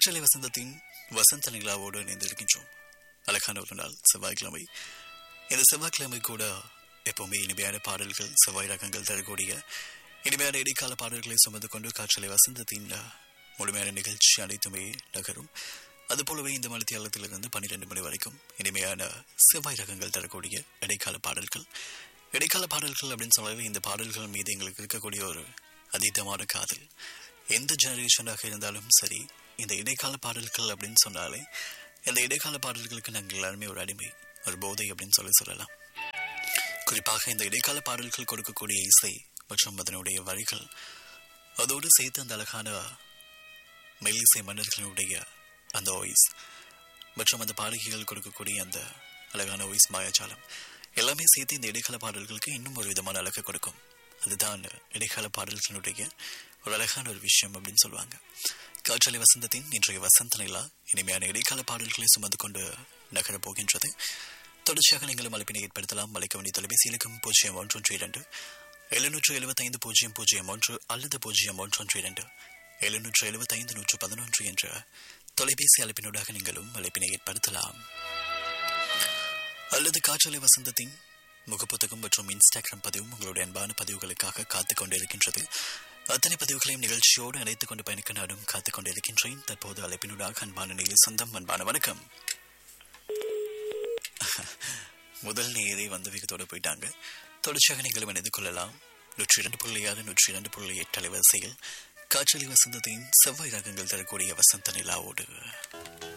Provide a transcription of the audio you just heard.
காற்றலை வசந்தத்தின் வசந்த நிலாவோடு இணைந்திருக்கின்றோம் அழகான ஒரு நாள் செவ்வாய்க்கிழமை இந்த செவ்வாய்க்கிழமை கூட எப்பவுமே இனிமையான பாடல்கள் செவ்வாய் ரகங்கள் தரக்கூடிய இனிமையான இடைக்கால பாடல்களை சுமந்து கொண்டு காற்றலை வசந்தத்தின் முழுமையான நிகழ்ச்சி அனைத்துமே நகரும் அதுபோலவே இந்த மணித்தியாலத்திலிருந்து பன்னிரெண்டு மணி வரைக்கும் இனிமையான செவ்வாய் ரகங்கள் தரக்கூடிய இடைக்கால பாடல்கள் இடைக்கால பாடல்கள் அப்படின்னு சொல்லவே இந்த பாடல்கள் மீது எங்களுக்கு இருக்கக்கூடிய ஒரு அதீதமான காதல் எந்த ஜெனரேஷனாக இருந்தாலும் சரி இந்த இடைக்கால பாடல்கள் அப்படின்னு சொன்னாலே இந்த இடைக்கால பாடல்களுக்கு நாங்கள் எல்லாருமே ஒரு அடிமை ஒரு போதை அப்படின்னு சொல்லி சொல்லலாம் குறிப்பாக இந்த இடைக்கால பாடல்கள் கொடுக்கக்கூடிய இசை மற்றும் அதனுடைய வரிகள் அதோடு சேர்த்து அந்த அழகான மெல்லிசை மன்னர்களுடைய அந்த வாய்ஸ் மற்றும் அந்த பாடகிகள் கொடுக்கக்கூடிய அந்த அழகான வாய்ஸ் மாயாஜாலம் எல்லாமே சேர்த்து இந்த இடைக்கால பாடல்களுக்கு இன்னும் ஒரு விதமான அழகை கொடுக்கும் அதுதான் இடைக்கால பாடல்களுடைய ஒரு அழகான ஒரு விஷயம் அப்படின்னு சொல்லுவாங்க காற்றலை வசந்தத்தின் இன்றைய வசந்த நிலா இனிமையான இடைக்கால பாடல்களை சுமந்து கொண்டு நகரப் போகின்றது தொடர்ச்சியாக நீங்களும் அழைப்பினை ஏற்படுத்தலாம் அழைக்க வேண்டிய தொலைபேசி இலக்கம் பூஜ்ஜியம் ஒன்று இரண்டு எழுநூற்று எழுபத்தைந்து பூஜ்ஜியம் பூஜ்ஜியம் ஒன்று அல்லது பூஜ்ஜியம் ஒன்று இரண்டு எழுநூற்று எழுபத்தைந்து நூற்று பதினொன்று என்ற தொலைபேசி அழைப்பினூடாக நீங்களும் அழைப்பினை ஏற்படுத்தலாம் அல்லது காற்றலை வசந்தத்தின் முகப்புத்தகம் மற்றும் இன்ஸ்டாகிராம் பதிவும் உங்களுடைய அன்பான பதிவுகளுக்காக காத்துக் கொண்டிருக்கின்றது அத்தனை பதிவுகளையும் நிகழ்ச்சியோடு இணைத்துக் கொண்டு பயணிக்க நாடும் காத்துக் கொண்டிருக்கின்றேன் தற்போது அழைப்பினூடாக அன்பான நிலை சொந்தம் அன்பான வணக்கம் முதல் நேரே வந்து விகத்தோடு போயிட்டாங்க தொடர்ச்சியாக நீங்களும் இணைந்து கொள்ளலாம் நூற்றி இரண்டு புள்ளி ஆறு நூற்றி இரண்டு புள்ளி எட்டு அலைவரிசையில் காற்றலி வசந்தத்தின் செவ்வாய் ரகங்கள் தரக்கூடிய வசந்த நிலாவோடு